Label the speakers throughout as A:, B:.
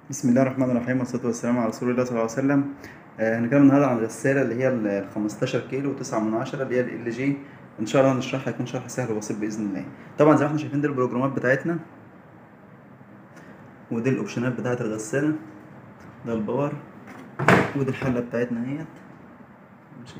A: بسم الله الرحمن الرحيم والصلاة والسلام على رسول الله صلى الله عليه وسلم آه، هنتكلم النهارده عن الغسالة اللي هي ال 15 كيلو و9 من عشرة اللي هي ال جي إن شاء الله نشرحها يكون شرح سهل وبسيط بإذن الله طبعا زي ما احنا شايفين دي البروجرامات بتاعتنا ودي الأوبشنات بتاعت الغسالة ده الباور ودي الحلة بتاعتنا اهيت ماشي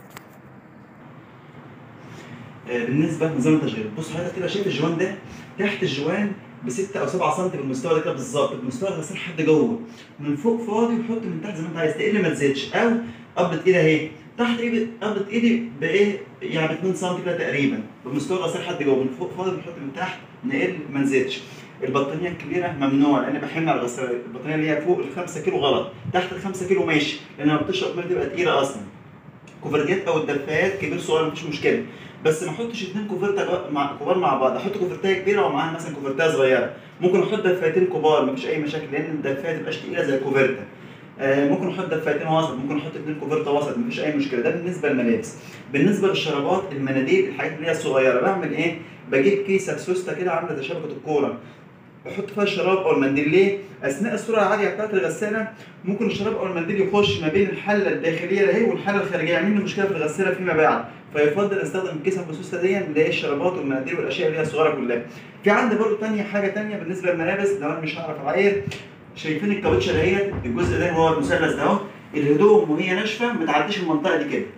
A: آه، بالنسبة لنظام التشغيل بص حضرتك كده شايف الجوان ده تحت الجوان بستة أو سبعة سم بالمستوى ده كده بالظبط بالمستوى الغسيل لحد جوه من فوق فاضي وحط من تحت زي ما أنت عايز تقل ما تزيدش أو قبضة إيدي أهي تحت إيدي قبضة إيدي بإيه يعني 2 سم كده تقريبا بالمستوى الغسيل لحد جوه من فوق فاضي بنحط من تحت نقل ما نزيدش البطانية الكبيرة ممنوع لأن بحمل على الغسالة البطانية اللي هي فوق ال 5 كيلو غلط تحت ال 5 كيلو ماشي لأن لما بتشرب ميه تبقى تقيلة أصلا كوفرتيات او الدفايات كبير صغير مفيش مشكله بس ما احطش اتنين كوفرتا مع كبار مع بعض احط كوفرتايه كبيره ومعاها مثلا كوفرتايه صغيره ممكن احط دفايتين كبار مفيش اي مشاكل لان الدفايه تبقاش تقيله زي الكوفرتا آه ممكن احط دفايتين وسط ممكن احط اتنين كوفرتا وسط مفيش اي مشكله ده بالنسبه للملابس بالنسبه للشرابات المناديل الحاجات اللي هي الصغيره بعمل ايه بجيب كيسه سوسته كده عامله زي شبكه الكوره بحط فيها الشراب او المنديل ليه؟ اثناء السرعه العاليه بتاعت الغساله ممكن الشراب او المنديل يخش ما بين الحله الداخليه ده والحله الخارجيه يعمل لي مشكله في الغساله فيما بعد فيفضل استخدم الكيسه البسوسه دي اللي هي الشرابات والمناديل والاشياء اللي هي الصغيره كلها. في عندي برضو تانية حاجه تانية بالنسبه للملابس لو انا مش هعرف اغير شايفين الكاوتشه ديت الجزء ده هو المثلث ده اهو الهدوم وهي ناشفه ما تعديش المنطقه دي كده.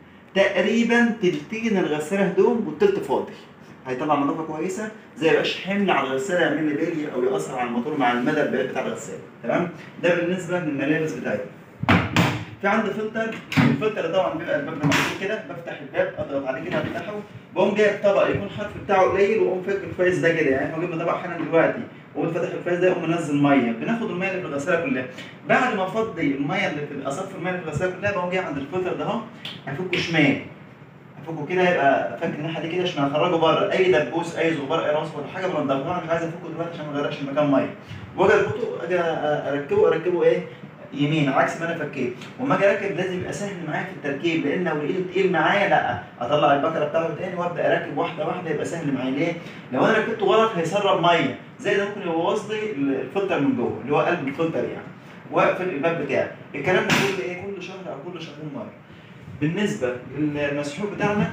A: تقريبا تلتين الغساله هدوم والتلت فاضي. هيطلع نظافه كويسه زي ما يبقاش حمل على الغساله يعمل لي بلي او ياثر على الموتور مع المدى البعيد بتاع الغساله تمام ده بالنسبه للملابس بتاعتي في عندي فلتر الفلتر ده طبعا بيبقى الباب ده مفتوح كده بفتح الباب اضغط عليه كده افتحه بقوم جايب طبق يكون الحرف بتاعه قليل واقوم فك الفايز ده كده يعني احنا جبنا طبق حالا دلوقتي واقوم فاتح الفايز ده يقوم منزل ميه بناخد الميه اللي في الغساله كلها بعد ما افضي الميه اللي في اصفي الميه اللي في الغساله كلها بقوم جاي عند الفلتر ده اهو افكه شمال افكه كده يبقى فك الناحيه دي كده عشان اخرجه بره اي دبوس اي زغبار اي راسب ولا حاجه بنضفها انا مش عايز افكه دلوقتي عشان ما اغرقش المكان ميه واجي اربطه اجي اركبه اركبه ايه يمين عكس ما انا فكيت وما اجي اركب لازم يبقى سهل معايا في التركيب لان لو لقيته تقيل معايا لا اطلع البكره بتاعته تاني وابدا اركب واحده واحده يبقى سهل معايا ليه؟ لو انا ركبته غلط هيسرب ميه زي ده ممكن يبوظ لي الفلتر من جوه اللي هو قلب الفلتر يعني واقفل الباب بتاعي الكلام ده كل ايه كل شهر او كل شهرين مره بالنسبه للمسحوق بتاعنا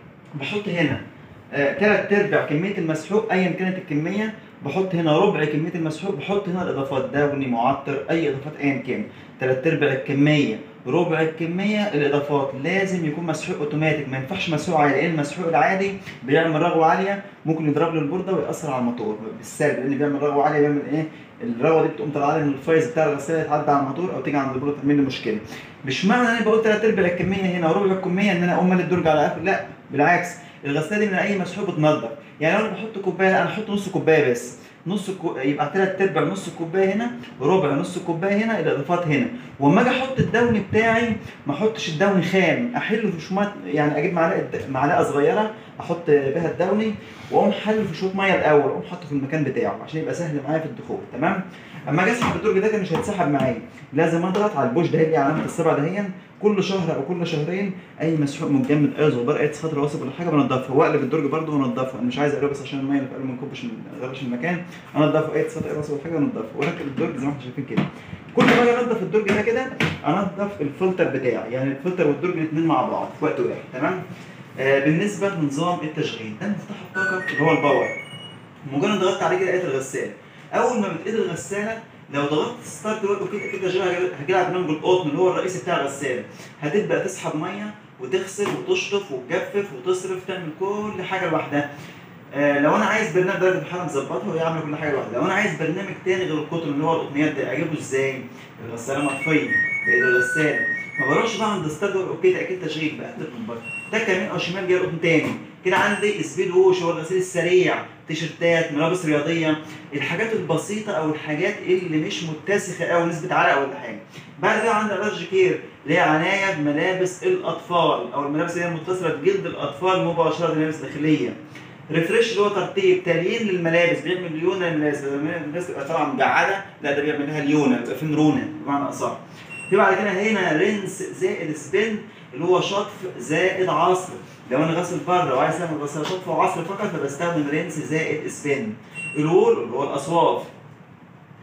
A: بحط هنا ثلاث آه ارباع كميه المسحوق ايا كانت الكميه بحط هنا ربع كميه المسحوق بحط هنا الاضافات دوني معطر اي اضافات ايا كان ثلاث ارباع الكميه ربع الكميه الاضافات لازم يكون مسحوق اوتوماتيك ما ينفعش مسحوق عادي لان المسحوق العادي بيعمل رغوه عاليه ممكن يضرب له البورده ويأثر على الموتور بالسلب لان بيعمل رغوه عاليه بيعمل ايه الرغوه دي بتقوم طالعه من الفايز بتاع الغساله يتعدى على الموتور او تيجي عند البورده تعمل لي مشكله مش معنى انا بقول ثلاث ارباع الكميه هنا وربع الكميه ان انا اقوم مالي الدرج على قفل لا بالعكس الغساله دي من اي مسحوق بتنضف يعني لو انا بحط كوبايه لا انا احط نص كوبايه بس نص كو... يبقى ثلاث ارباع نص كوبايه هنا ربع نص كوبايه هنا الاضافات هنا واما اجي احط الدوني بتاعي ما احطش الدوني خام احله في شويه يعني اجيب معلقه معلقه صغيره احط بها الدوني واقوم حله في شويه ميه الاول واقوم حاطه في المكان بتاعه عشان يبقى سهل معايا في الدخول تمام اما اجي اسحب الدرج ده كان مش هيتسحب معايا لازم اضغط على البوش ده اللي علامه السبعه دهيا كل شهر او كل شهرين اي مسحوق متجمد اي زغبار اي سطر واسب ولا حاجه بنضفه واقلب الدرج برده وانضفه انا مش عايز اقلبه بس عشان الميه اللي في قلبه ما يكبش ما يغرقش المكان انضفه اي سطر اي واسب ولا حاجه انضفه واركب الدرج زي ما احنا شايفين كده كل ما اجي انضف الدرج ده كده انضف الفلتر بتاعي يعني الفلتر والدرج الاثنين مع بعض في وقت واحد تمام آه بالنسبه لنظام التشغيل ده مفتاح الطاقه اللي هو الباور مجرد ضغطت عليه كده لقيت الغساله اول ما بتقيد الغساله لو ضغطت ستارت دلوقتي كده كده شبه هجيلها برنامج القطن اللي هو الرئيسي بتاع الغساله هتبدا تسحب ميه وتغسل وتشطف وتجفف وتصرف تعمل كل حاجه لوحدها آه لو انا عايز برنامج درجه الحراره مظبطه هو يعمل كل حاجه لوحده لو انا عايز برنامج تاني غير القطن اللي هو القطنيات ده اجيبه ازاي الغساله مطفيه بقيت الغساله ما بروحش بقى عند ستارت اوكي تاكيد تشغيل بقى من بره تك يمين او شمال جاي قطن تاني كده عندي سبيد ووش هو الغسيل السريع تيشرتات ملابس رياضيه الحاجات البسيطه او الحاجات اللي مش متسخه قوي نسبه عرق ولا حاجه بعد كده عندي الرج كير اللي هي عنايه بملابس الاطفال او الملابس اللي هي متصله بجلد الاطفال مباشره ملابس داخليه ريفرش اللي هو ترتيب تليين للملابس بيعمل ليونه للناس الناس تبقى طالعه مجعده لا ده بيعمل لها ليونه بيبقى في مرونه بمعنى اصح في بعد كده هنا رنس زائد سبين اللي هو شطف زائد عصر لو انا غاسل بره وعايز اعمل غسالة شطف وعصر فقط فبستخدم رنس زائد سبين الوول اللي هو الاصواف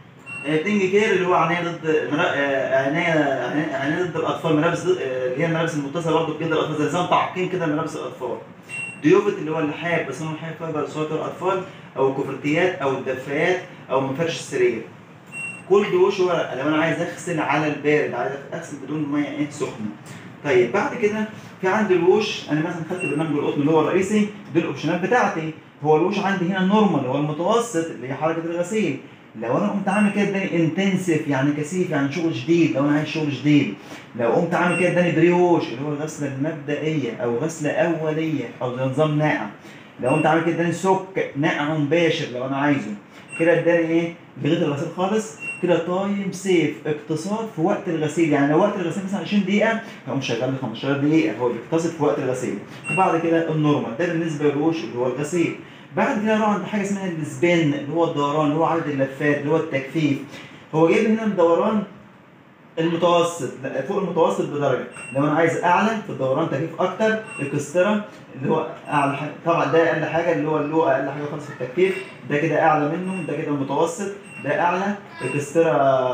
A: آه، بتنج كير اللي هو عنايه ضد مرا- آه، عنايه عناية- عنايه ضد الاطفال ملابس ضد- آه، اللي هي الملابس المتصله برضه بجلد الاطفال زي نظام تعقيم كده ملابس الاطفال ديوفت اللي هو اللحاف بس هو اللحاف فايبر صوت الاطفال او الكوفرتيات او الدفايات او مفرش السرير كل دوش هو لو انا عايز اغسل على البارد عايز اغسل بدون ميه ايه سخنه طيب بعد كده في عندي الوش انا مثلا خدت برنامج القطن اللي هو الرئيسي دي الاوبشنات بتاعتي هو الوش عندي هنا النورمال اللي هو المتوسط اللي هي حركه الغسيل لو انا قمت عامل كده اداني انتنسيف يعني كثيف يعني شغل شديد لو انا عايز شغل شديد لو قمت عامل كده اداني بري ووش اللي هو الغسله المبدئيه او غسله اوليه او زي نظام ناقع لو قمت عامل كده اداني سك ناقع مباشر لو انا عايزه كده اداني ايه لغيت الغسيل خالص كده تايم سيف اقتصاد في وقت الغسيل يعني لو وقت الغسيل مثلا 20 دقيقه هقوم شغال لي 15 دقيقه هو بيقتصد في وقت الغسيل وبعد كده النورمال ده بالنسبه للوش اللي هو الغسيل بعد كده نروح عند حاجه اسمها السبين اللي هو الدوران اللي هو عدد اللفات اللي هو التجفيف هو جايب هنا الدوران المتوسط لا، فوق المتوسط بدرجه لو انا عايز اعلى في الدوران تكييف اكتر الكسترة اللي هو اعلى حاجه طبعا ده اقل حاجه اللي هو اللي هو اقل حاجه خالص في التكييف ده كده اعلى منه ده كده المتوسط ده اعلى الكسترة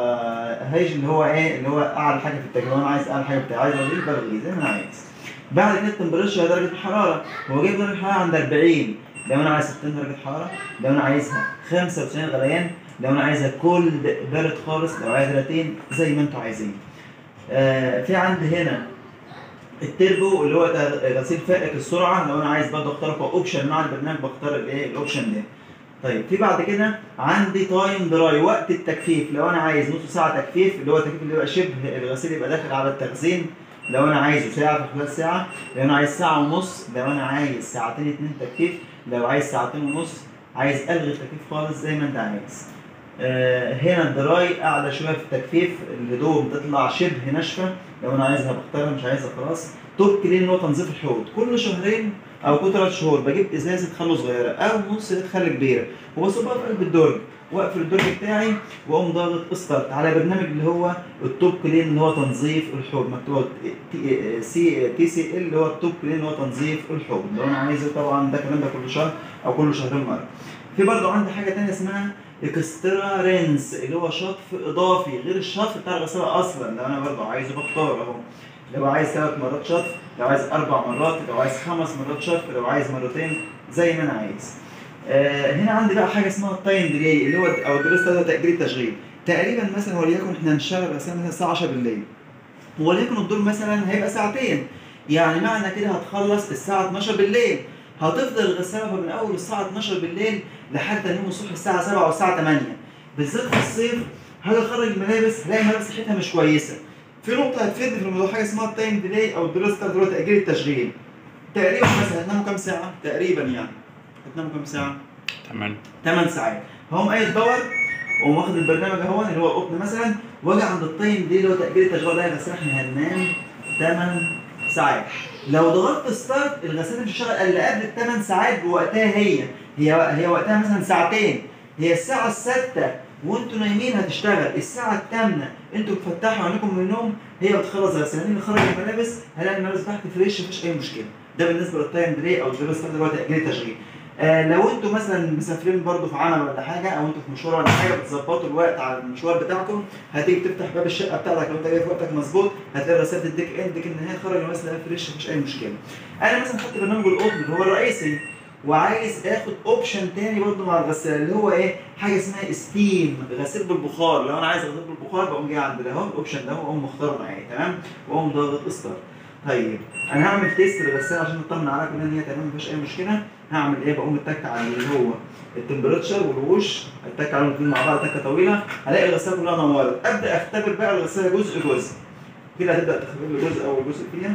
A: هيج اللي هو ايه اللي هو اعلى حاجه في التكييف لو انا عايز اعلى حاجه بتاعي عايز الغيه بلغيه زي ما انا عايز بعد كده التمبريتشر درجه الحراره هو جايب درجه الحراره عند 40 لو انا عايز 60 درجه حراره لو انا عايزها 95 غليان لو انا عايزها كولد بارد خالص لو عايز 30 زي ما انتوا عايزين آه في عندي هنا التربو اللي هو ت- غسيل فائق السرعه لو انا عايز برضه اختار اوبشن مع البرنامج بختار الايه الاوبشن ده طيب في بعد كده عندي تايم دراي وقت التجفيف لو انا عايز نص ساعه تجفيف اللي هو التجفيف اللي يبقى شبه الغسيل يبقى داخل على التخزين لو انا عايزه ساعه في خلال ساعه لو انا عايز ساعه ونص لو انا عايز ساعتين اتنين تجفيف لو عايز ساعتين ونص عايز الغي التجفيف خالص زي ما انت عايز آه، هنا الدراي اعلى شويه في التجفيف الهدوم تطلع شبه ناشفه لو انا عايزها بختارها مش عايزها خلاص توب كلين اللي هو تنظيف الحوض كل شهرين او كل ثلاث شهور بجيب ازازه خل صغيره او نص لتر خل كبيره وبصبها في قلب الدرج واقفل الدرج بتاعي واقوم ضاغط ستارت على برنامج اللي هو التوب كلين اللي هو تنظيف الحوض مكتوب تي سي تي سي ال اللي هو التوب كلين اللي هو تنظيف الحوض لو انا عايزه طبعا ده الكلام ده كل شهر او كل شهرين مره في برضه عندي حاجه تانية اسمها اكسترا رينس اللي هو شطف اضافي غير الشطف بتاع الغساله اصلا لو انا برضه عايزه بختار اهو لو عايز ثلاث مرات شطف لو عايز اربع مرات لو عايز خمس مرات شطف لو عايز مرتين زي ما انا عايز آه هنا عندي بقى حاجه اسمها التايم ديلي اللي هو او الدرس ده تاجيل التشغيل تقريبا مثلا وليكن احنا هنشتغل غساله مثلا الساعه 10 بالليل وليكن الدور مثلا هيبقى ساعتين يعني معنى كده هتخلص الساعه 12 بالليل هتفضل الغساله من اول الساعه 12 بالليل لحد تاني يوم الصبح الساعه 7 او الساعه 8 بالذات في الصيف هاجي اخرج الملابس هلاقي الملابس ريحتها مش كويسه في نقطه هتفيدني في الموضوع حاجه اسمها التايم ديلي او الدراسه بتاعت اللي هو تاجيل التشغيل تقريبا مثلا هتناموا كام ساعه تقريبا يعني هتناموا كام ساعه
B: تمام
A: 8 ساعات هقوم قايل دور واقوم واخد البرنامج اهو اللي هو القطن مثلا واجي عند التايم دي اللي هو تاجيل التشغيل ده بس احنا هننام 8 ساعات لو ضغطت ستارت الغساله مش هتشتغل الا قبل الثمان ساعات بوقتها هي هي هي وقتها مثلا ساعتين هي الساعه السادسه وانتوا نايمين هتشتغل الساعه الثامنه انتوا بتفتحوا عينيكم من النوم هي بتخلص غسالة نيجي نخرج الملابس هلاقي الملابس تحت فريش مفيش اي مشكله ده بالنسبه للتايم ديلي او الدراسه اللي هو تاجيل التشغيل آه لو انتوا مثلا مسافرين برضو في عمل ولا حاجه او انتوا في مشوار ولا حاجه بتظبطوا الوقت على المشوار بتاعكم هتيجي تفتح باب الشقه بتاعتك لو انت جاي في وقتك مظبوط هتلاقي رساله تديك اندك ان هي خرج الملابس تلاقيها فريش مفيش اي مشكله. انا مثلا خدت برنامج القطن اللي هو الرئيسي وعايز اخد اوبشن تاني برضو مع الغساله اللي هو ايه حاجه اسمها ستيم غسيل بالبخار لو انا عايز غسيل بالبخار بقوم جاي عند ده اهو الاوبشن ده واقوم مختاره معايا تمام واقوم ضاغط ستارت طيب انا هعمل تيست للغساله عشان اطمن عليها كلها ان هي تمام مفيش اي مشكله هعمل ايه بقوم اتك على اللي هو التمبريتشر والوش اتك عليهم الاثنين مع بعض تكه طويله هلاقي الغساله كلها نورت ابدا اختبر بقى الغساله جزء جزء كده هتبدا تختبر لي جزء اول جزء فيها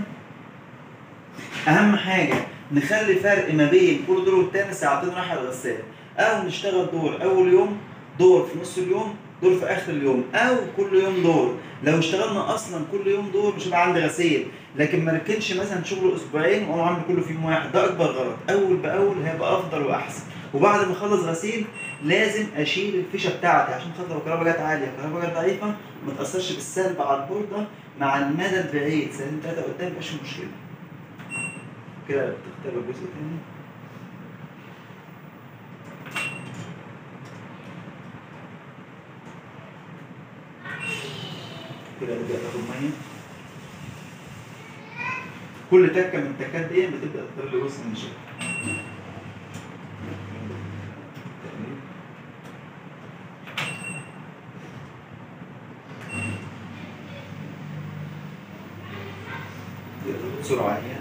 A: اهم حاجه نخلي فرق ما بين كل دور والتاني ساعتين راحه الغساله او نشتغل دور اول يوم دور في نص اليوم دور في اخر اليوم او كل يوم دور لو اشتغلنا اصلا كل يوم دور مش هيبقى عندي غسيل لكن ما نركنش مثلا شغل اسبوعين واقوم عامل كله في يوم واحد ده اكبر غلط اول باول هيبقى افضل واحسن وبعد ما اخلص غسيل لازم اشيل الفيشه بتاعتي عشان خاطر لو الكهرباء جت عاليه الكهرباء جت ضعيفه ما تاثرش بالسلب على البورده مع المدى البعيد سنتين ثلاثه قدام مش مشكله كده تختار جزء تاني كده تبدا تاخد ميه كل تكه من التكات دي بتبدا تطلع جزء من الشكل بسرعه عاليه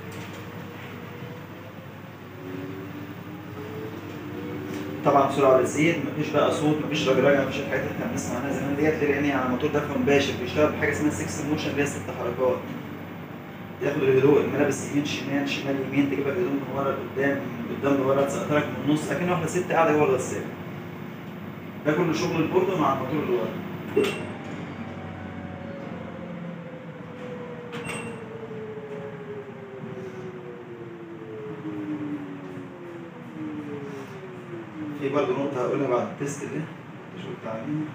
A: طبعا بسرعه بتزيد مفيش بقى صوت مفيش رجرجه مفيش الحاجات اللي احنا بنسمع عنها زمان ديت ليه لان هي على موتور دفع مباشر بيشتغل بحاجه اسمها 6 موشن اللي هي ست حركات ياخد الهدوء الملابس يمين شمال شمال يمين تجيبك هدوء من ورا لقدام من قدام لورا تسقطك من النص اكن واحده ست قاعده جوه الغساله ده كله شغل البوردة مع الموتور اللي ورا في برضه نقطة هقولها بعد التست ده تشوف التعليم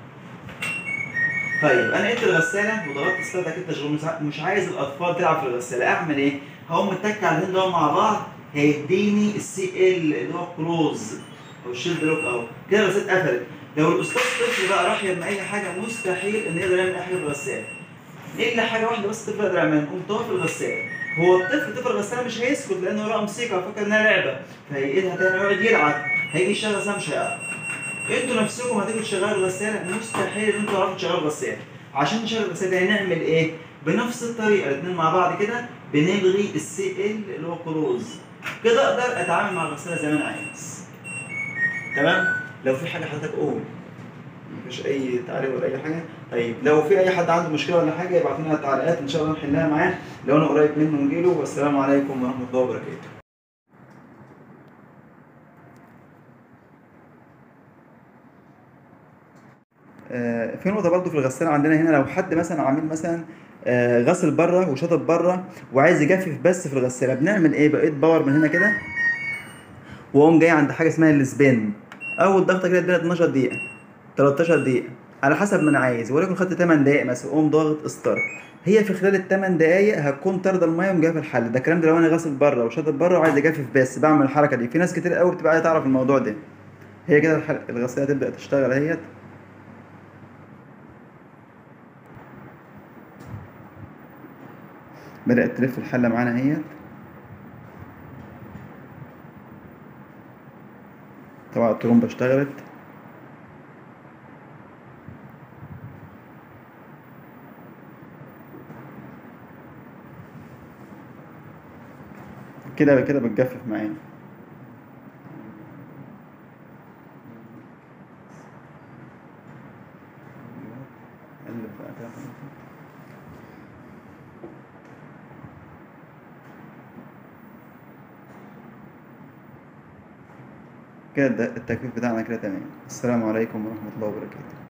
A: طيب انا قلت الغسالة وضغطت ستارت اكيد تشغيل مش ع- مش عايز الاطفال تلعب في الغسالة اعمل ايه؟ هقوم متك على الهند دول مع بعض هيديني السي ال اللي هو كلوز او الشيلد لوك اهو كده الغسالة اتقفلت لو الاستاذ طفل بقى راح يعمل اي حاجة مستحيل ان يقدر يعمل اي حاجة في الغسالة الا حاجة واحدة بس الطفل يقدر يعملها قوم طافي الغسالة هو الطفل طفل الغسالة مش هيسكت لانه وراه موسيقى فاكر انها لعبة فهيقيدها تاني ويقعد يلعب هيجي يشتغل غسالة مش هيعرف انتوا نفسكم هتيجوا تشغلوا الغسالة مستحيل ان انتوا تعرفوا تشغلوا الغسالة عشان نشغل الغسالة هنعمل ايه؟ بنفس الطريقة الاتنين مع بعض كده بنلغي السي ال اللي هو كلوز كده اقدر اتعامل مع الغسالة زي ما انا عايز تمام؟ لو في حاجة حضرتك قول مفيش اي تعليق ولا اي حاجه طيب لو في اي حد عنده مشكله ولا حاجه يبعت لنا التعليقات ان شاء الله نحلها معاه لو انا قريب منه نجيله والسلام عليكم ورحمه الله وبركاته آه، في نقطة برضه في الغسالة عندنا هنا لو حد مثلا عامل مثلا آه، غسل بره وشاطط بره وعايز يجفف بس في الغسالة بنعمل ايه؟ بقيت باور من هنا كده واقوم جاي عند حاجة اسمها السبين أول ضغطة كده ادينا 12 دقيقة 13 دقيقة على حسب ما انا عايز ولكن خدت 8 دقايق مثلا اقوم ضاغط ستارت هي في خلال ال 8 دقايق هتكون طارده الميه ومجهزه الحل ده الكلام ده لو انا غاسل بره وشاطط بره وعايز اجفف بس بعمل الحركه دي في ناس كتير قوي بتبقى عايزه تعرف الموضوع ده هي كده الحل... الغساله تبدا تشتغل اهيت بدات تلف الحله معانا اهيت طبعا الترومبه اشتغلت كده كده بتجفف معايا قلب بقى كده كده التجفيف بتاعنا كده تمام السلام عليكم ورحمة الله وبركاته